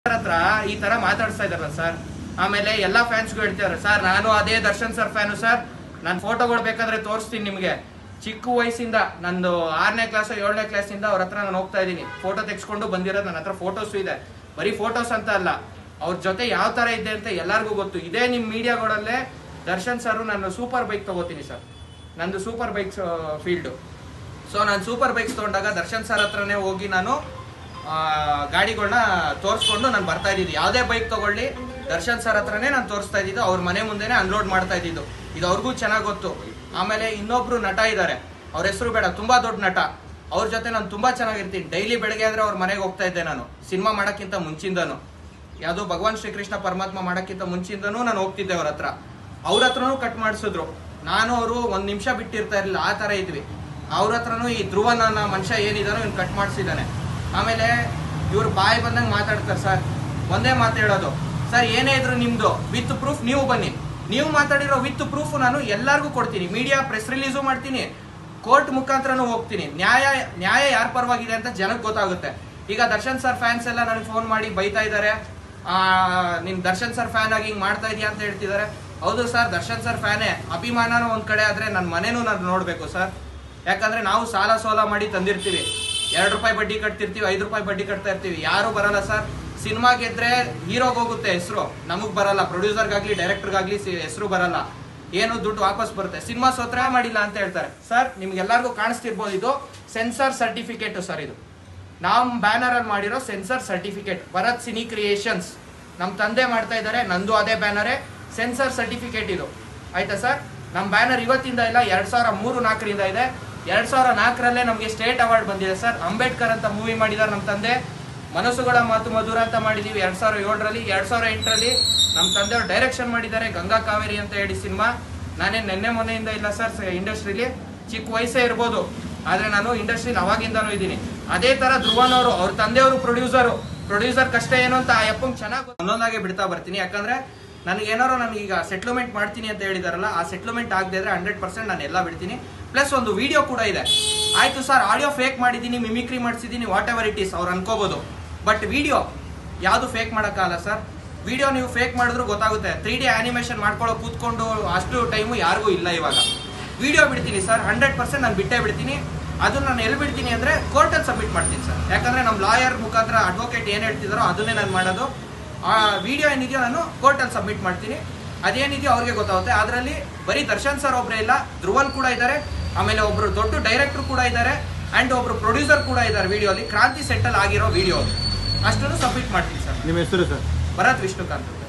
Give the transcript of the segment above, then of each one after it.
ಹತ್ರ ಈ ತರ ಮಾತಾಡ್ಸ್ತಾ ಇದಾರಲ್ಲ ಸರ್ ಆಮೇಲೆ ಎಲ್ಲಾ ಫ್ಯಾನ್ಸ್ಗೂ ಹೇಳ್ತಿದಾರೆ ಸರ್ ನಾನು ಅದೇ ದರ್ಶನ್ ಸರ್ ಫ್ಯಾನು ಸರ್ ನಾನು ಫೋಟೋಗಳು ಬೇಕಾದ್ರೆ ತೋರಿಸ್ತೀನಿ ನಿಮಗೆ ಚಿಕ್ಕ ವಯಸ್ಸಿಂದ ನಂದು ಆರನೇ ಕ್ಲಾಸ್ ಏಳನೇ ಕ್ಲಾಸಿಂದ ಅವ್ರ ಹತ್ರ ನಾನು ಹೋಗ್ತಾ ಇದ್ದೀನಿ ಫೋಟೋ ತೆಗೆಸ್ಕೊಂಡು ಬಂದಿರೋದು ನನ್ನ ಹತ್ರ ಫೋಟೋಸು ಇದೆ ಬರೀ ಫೋಟೋಸ್ ಅಂತ ಅಲ್ಲ ಅವ್ರ ಜೊತೆ ಯಾವ ತರ ಇದೆ ಅಂತ ಎಲ್ಲರಿಗೂ ಗೊತ್ತು ಇದೇ ನಿಮ್ಮ ಮೀಡಿಯಾಗಳಲ್ಲೇ ದರ್ಶನ್ ಸರ್ ನಾನು ಸೂಪರ್ ಬೈಕ್ ತಗೋತೀನಿ ಸರ್ ನಂದು ಸೂಪರ್ ಬೈಕ್ಸ್ ಫೀಲ್ಡು ಸೊ ನಾನು ಸೂಪರ್ ಬೈಕ್ಸ್ ತೊಗೊಂಡಾಗ ದರ್ಶನ್ ಸರ್ ಹತ್ರನೇ ಹೋಗಿ ನಾನು ಆ, ಗಾಡಿಗಳನ್ನ ತೋರಿಸ್ಕೊಂಡು ನಾನು ಬರ್ತಾ ಇದ್ದಿದ್ದು ಯಾವುದೇ ಬೈಕ್ ತಗೊಳ್ಳಿ ದರ್ಶನ್ ಸರ್ ಹತ್ರನೇ ನಾನು ತೋರಿಸ್ತಾ ಇದ್ದಿದ್ದು ಅವ್ರ ಮನೆ ಮುಂದೆನೇ ಅನ್ಲೋಡ್ ಮಾಡ್ತಾ ಇದ್ದಿದ್ದು ಇದು ಅವ್ರಿಗೂ ಚೆನ್ನಾಗಿ ಗೊತ್ತು ಆಮೇಲೆ ಇನ್ನೊಬ್ರು ನಟ ಇದ್ದಾರೆ ಅವ್ರ ಹೆಸರು ಬೇಡ ತುಂಬಾ ದೊಡ್ಡ ನಟ ಅವ್ರ ಜೊತೆ ನಾನು ತುಂಬಾ ಚೆನ್ನಾಗಿರ್ತೀನಿ ಡೈಲಿ ಬೆಳಗ್ಗೆ ಆದ್ರೆ ಅವ್ರ ಮನೆಗೆ ಹೋಗ್ತಾ ಇದ್ದೆ ನಾನು ಸಿನಿಮಾ ಮಾಡೋಕ್ಕಿಂತ ಮುಂಚಿಂದನು ಯಾವುದೋ ಭಗವಾನ್ ಶ್ರೀಕೃಷ್ಣ ಪರಮಾತ್ಮ ಮಾಡೋಕ್ಕಿಂತ ಮುಂಚಿಂದನೂ ನಾನು ಹೋಗ್ತಿದ್ದೆ ಅವ್ರ ಹತ್ರ ಅವ್ರ ಹತ್ರನೂ ಕಟ್ ಮಾಡಿಸಿದ್ರು ನಾನು ಅವರು ಒಂದ್ ನಿಮಿಷ ಬಿಟ್ಟಿರ್ತಾ ಇರಲಿಲ್ಲ ಆ ತರ ಇದ್ವಿ ಅವ್ರ ಹತ್ರನೂ ಈ ಧ್ರುವನ ಅನ್ನೋ ಮನುಷ್ಯ ಏನಿದಾನೋ ಇವ್ನು ಕಟ್ ಮಾಡಿಸಿದ್ದಾನೆ ಆಮೇಲೆ ಇವ್ರು ಬಾಯಿ ಬಂದಂಗೆ ಮಾತಾಡ್ತಾರೆ ಸರ್ ಒಂದೇ ಮಾತು ಹೇಳೋದು ಸರ್ ಏನೇ ಇದ್ರು ನಿಮ್ದು ವಿತ್ ಪ್ರೂಫ್ ನೀವು ಬನ್ನಿ ನೀವು ಮಾತಾಡಿರೋ ವಿತ್ ಪ್ರೂಫ್ ನಾನು ಎಲ್ಲರಿಗೂ ಕೊಡ್ತೀನಿ ಮೀಡಿಯಾ ಪ್ರೆಸ್ ರಿಲೀಸು ಮಾಡ್ತೀನಿ ಕೋರ್ಟ್ ಮುಖಾಂತರನೂ ಹೋಗ್ತೀನಿ ನ್ಯಾಯ ನ್ಯಾಯ ಯಾರ ಪರವಾಗಿದೆ ಅಂತ ಜನಕ್ಕೆ ಗೊತ್ತಾಗುತ್ತೆ ಈಗ ದರ್ಶನ್ ಸರ್ ಫ್ಯಾನ್ಸ್ ಎಲ್ಲ ನನಗೆ ಫೋನ್ ಮಾಡಿ ಬೈತಾ ಇದ್ದಾರೆ ಆ, ನೀನ್ ದರ್ಶನ್ ಸರ್ ಫ್ಯಾನ್ ಆಗಿ ಹಿಂಗ್ ಮಾಡ್ತಾ ಇದೀಯ ಅಂತ ಹೇಳ್ತಿದ್ದಾರೆ ಹೌದು ಸರ್ ದರ್ಶನ್ ಸರ್ ಫ್ಯಾನೇ ಅಭಿಮಾನನೂ ಒಂದ್ ಕಡೆ ಆದ್ರೆ ನನ್ನ ಮನೇನೂ ನಾನು ನೋಡ್ಬೇಕು ಸರ್ ಯಾಕಂದ್ರೆ ನಾವು ಸಾಲ ಸೋಲ ಮಾಡಿ ತಂದಿರ್ತೀವಿ ಎರಡು ರೂಪಾಯಿ ಬಡ್ಡಿ ಕಟ್ತಿರ್ತೀವಿ ಐದು ರೂಪಾಯಿ ಬಡ್ಡಿ ಕಟ್ತಾ ಇರ್ತೀವಿ ಯಾರು ಬರಲ್ಲ ಸರ್ ಸಿನಿಮಾ ಗೆದ್ರೆ ಹೀರೋಗ್ ಹೋಗುತ್ತೆ ಹೆಸರು ನಮಗ್ ಬರಲ್ಲ ಪ್ರೊಡ್ಯೂಸರ್ಗಾಗ್ಲಿ ಡೈರೆಕ್ಟರ್ಗಾಗ್ಲಿ ಹೆಸರು ಬರಲ್ಲ ಏನು ದುಡ್ಡು ವಾಪಸ್ ಬರುತ್ತೆ ಸಿನಿಮಾ ಸೋತ್ರ ಮಾಡಿಲ್ಲ ಅಂತ ಹೇಳ್ತಾರೆ ಸರ್ ನಿಮ್ಗೆಲ್ಲರಿಗೂ ಕಾಣಿಸ್ತಿರ್ಬೋದು ಇದು ಸೆನ್ಸರ್ ಸರ್ಟಿಫಿಕೇಟ್ ಸರ್ ಇದು ನಾವು ಬ್ಯಾನರ್ ಅಲ್ಲಿ ಮಾಡಿರೋ censor certificate Bharat cine creations ನಮ್ಮ ತಂದೆ ಮಾಡ್ತಾ ಇದ್ದಾರೆ ನಂದು ಅದೇ ಬ್ಯಾನರೇ ಸೆನ್ಸರ್ ಸರ್ಟಿಫಿಕೇಟ್ ಇದು ಆಯ್ತಾ ಸರ್ ನಮ್ಮ ಬ್ಯಾನರ್ ಇವತ್ತಿಂದ ಇಲ್ಲ ಎರಡ್ ಸಾವಿರ ಮೂರು ನಾಲ್ಕರಿಂದ ಇದೆ ಎರಡ್ ಸಾವಿರ ನಾಲ್ಕರಲ್ಲೇ ನಮಗೆ ಸ್ಟೇಟ್ ಅವಾರ್ಡ್ ಬಂದಿದೆ ಸರ್ ಅಂಬೇಡ್ಕರ್ ಅಂತ ಮೂವಿ ಮಾಡಿದ್ದಾರೆ ನಮ್ಮ ತಂದೆ ಮನಸ್ಸುಗಳ ಮಾತು ಮಧುರ ಅಂತ ಮಾಡಿದೀವಿ ಎರಡ್ ಸಾವಿರ ಏಳರಲ್ಲಿ ಎರಡ್ ಸಾವಿರ ಎಂಟರಲ್ಲಿ ನಮ್ಮ ತಂದೆಯವರು ಡೈರೆಕ್ಷನ್ ಮಾಡಿದ್ದಾರೆ ಗಂಗಾ ಕಾವೇರಿ ಅಂತ ಹೇಳಿ ಸಿನಿಮಾ ನಾನೇ ನೆನ್ನೆ ಮೊನ್ನೆಯಿಂದ ಇಲ್ಲ ಸರ್ ಇಂಡಸ್ಟ್ರಿಲಿ ಚಿಕ್ಕ ವಯಸ್ಸೇ ಇರ್ಬೋದು ಆದ್ರೆ ನಾನು ಇಂಡಸ್ಟ್ರಿಲಿ ಅವಾಗಿಂದಾನು ಇದ್ದೀನಿ ಅದೇ ತರ ಧ್ರುವನವರು ಅವ್ರ ತಂದೆಯವರು ಪ್ರೊಡ್ಯೂಸರು ಪ್ರೊಡ್ಯೂಸರ್ ಕಷ್ಟ ಏನು ಅಂತ ಆ ಯಪ್ಪಂಗ್ ಚೆನ್ನಾಗಿ ಒಂದೊಂದಾಗೆ ಬಿಡ್ತಾ ಬರ್ತೀನಿ ಯಾಕಂದ್ರೆ ನನಗೆ ಏನಾರು ನನಗೀಗ ಸೆಟ್ಲ್ಮೆಂಟ್ ಮಾಡ್ತೀನಿ ಅಂತ ಹೇಳಿದಾರಲ್ಲ ಆ ಸೆಟ್ಲ್ಮೆಂಟ್ ಆಗದೆ ಇದ್ರೆ ಹಂಡ್ರೆಡ್ ಪರ್ಸೆಂಟ್ ನಾನು ಎಲ್ಲ ಬಿಡ್ತೀನಿ ಪ್ಲಸ್ ಒಂದು ವಿಡಿಯೋ ಕೂಡ ಇದೆ ಆಯ್ತು ಸರ್ ಆಡಿಯೋ ಫೇಕ್ ಮಾಡಿದ್ದೀನಿ ಮಿಮಿಕ್ರಿ ಮಾಡಿಸಿದ್ದೀನಿ ವಾಟ್ ಎವರ್ ಇಟ್ ಈಸ್ ಅವ್ರು ಅನ್ಕೋಬಹುದು ಬಟ್ ವಿಡಿಯೋ ಯಾವುದು ಫೇಕ್ ಮಾಡೋಕ್ಕಾಗಲ್ಲ ಸರ್ ವಿಡಿಯೋ ನೀವು ಫೇಕ್ ಮಾಡಿದ್ರು ಗೊತ್ತಾಗುತ್ತೆ ತ್ರೀ ಡಿ ಆನಿಮೇಷನ್ ಮಾಡ್ಕೊಳ್ಳೋ ಕೂತ್ಕೊಂಡು ಅಷ್ಟು ಟೈಮು ಯಾರಿಗೂ ಇಲ್ಲ ಇವಾಗ ವಿಡಿಯೋ ಬಿಡ್ತೀನಿ ಸರ್ ಹಂಡ್ರೆಡ್ ಪರ್ಸೆಂಟ್ ನಾನು ಬಿಟ್ಟೇ ಬಿಡ್ತೀನಿ ಅದನ್ನ ನಾನು ಎಲ್ಲಿ ಬಿಡ್ತೀನಿ ಅಂದ್ರೆ ಕೋರ್ಟಲ್ಲಿ ಸಬ್ಮಿಟ್ ಮಾಡ್ತೀನಿ ಸರ್ ಯಾಕಂದ್ರೆ ನಮ್ಮ ಲಾಯರ್ ಮುಖಾಂತರ ಅಡ್ವೊಕೇಟ್ ಏನು ಹೇಳ್ತಿದಾರೋ ಅದನ್ನೇ ನಾನು ಮಾಡೋದು ಆ ವಿಡಿಯೋ ಏನಿದೆಯೋ ನಾನು ಕೋರ್ಟಲ್ಲಿ ಸಬ್ಮಿಟ್ ಮಾಡ್ತೀನಿ ಅದೇನಿದೆಯೋ ಅವ್ರಿಗೆ ಗೊತ್ತಾಗುತ್ತೆ ಅದರಲ್ಲಿ ಬರೀ ದರ್ಶನ್ ಸರ್ ಒಬ್ಬರೇ ಇಲ್ಲ ಧ್ರುವನ್ ಕೂಡ ಇದ್ದಾರೆ ಆಮೇಲೆ ಒಬ್ರು ದೊಡ್ಡ ಡೈರೆಕ್ಟರ್ ಕೂಡ ಇದ್ದಾರೆ ಅಂಡ್ ಒಬ್ರು ಪ್ರೊಡ್ಯೂಸರ್ ಕೂಡ ಇದ್ದಾರೆ ವಿಡಿಯೋಲಿ ಕ್ರಾಂತಿ ಸೆಟ್ಟಲ್ ಆಗಿರೋ ವಿಡಿಯೋ ಅಷ್ಟನ್ನು ಸಬ್ಮಿಟ್ ಮಾಡ್ತೀನಿ ಸರ್ ನಿಮ್ಮ ಹೆಸರು ಸರ್ ಭರತ್ ವಿಷ್ಣುಕಾಂತ್ ಅಂತ.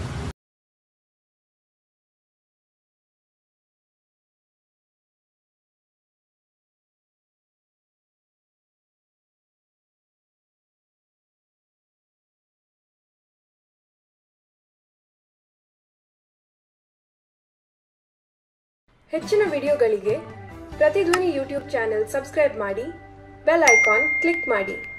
ಹೆಚ್ಚಿನ ವಿಡಿಯೋಗಳಿಗೆ ಪ್ರತಿಧ್ವನಿ ಯೂಟ್ಯೂಬ್ ಚಾನೆಲ್ ಸಬ್ಸ್ಕ್ರೈಬ್ ಮಾಡಿ ಬೆಲ್ ಐಕಾನ್ ಕ್ಲಿಕ್ ಮಾಡಿ